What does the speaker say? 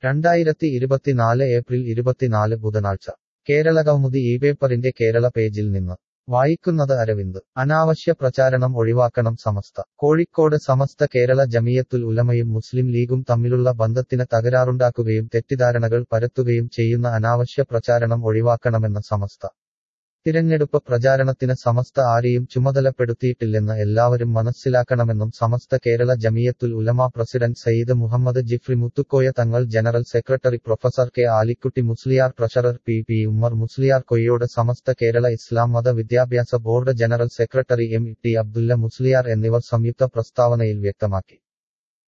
രണ്ടായിരത്തി ഇരുപത്തിനാല് ഏപ്രിൽ ഇരുപത്തിനാല് ബുധനാഴ്ച കേരള കൗമുദി ഈ പേപ്പറിന്റെ കേരള പേജിൽ നിന്ന് വായിക്കുന്നത് അരവിന്ദ് അനാവശ്യ പ്രചാരണം ഒഴിവാക്കണം സമസ്ത കോഴിക്കോട് സമസ്ത കേരള ജമിയത്തുൽ ഉലമയും മുസ്ലിം ലീഗും തമ്മിലുള്ള ബന്ധത്തിന് തകരാറുണ്ടാക്കുകയും തെറ്റിദ്ധാരണകൾ പരത്തുകയും ചെയ്യുന്ന അനാവശ്യ പ്രചാരണം ഒഴിവാക്കണമെന്ന് സമസ്ത തിരഞ്ഞെടുപ്പ് പ്രചാരണത്തിന് സമസ്ത ആരെയും ചുമതലപ്പെടുത്തിയിട്ടില്ലെന്ന് എല്ലാവരും മനസ്സിലാക്കണമെന്നും Samastha Kerala Jamiyyathul Ulama president Sayyid Muhammad Jifri Muthukoya Thangal general secretary professor K Alikutty Musliyar treasurer P P Ummer Musliyar Koyyode Samastha Kerala Islam Matha Vidyabhyasa board general secretary M T Abdulla Musliyar എന്നിവർ സംയുക്ത പ്രസ്താവനയിൽ വ്യക്തമാക്കി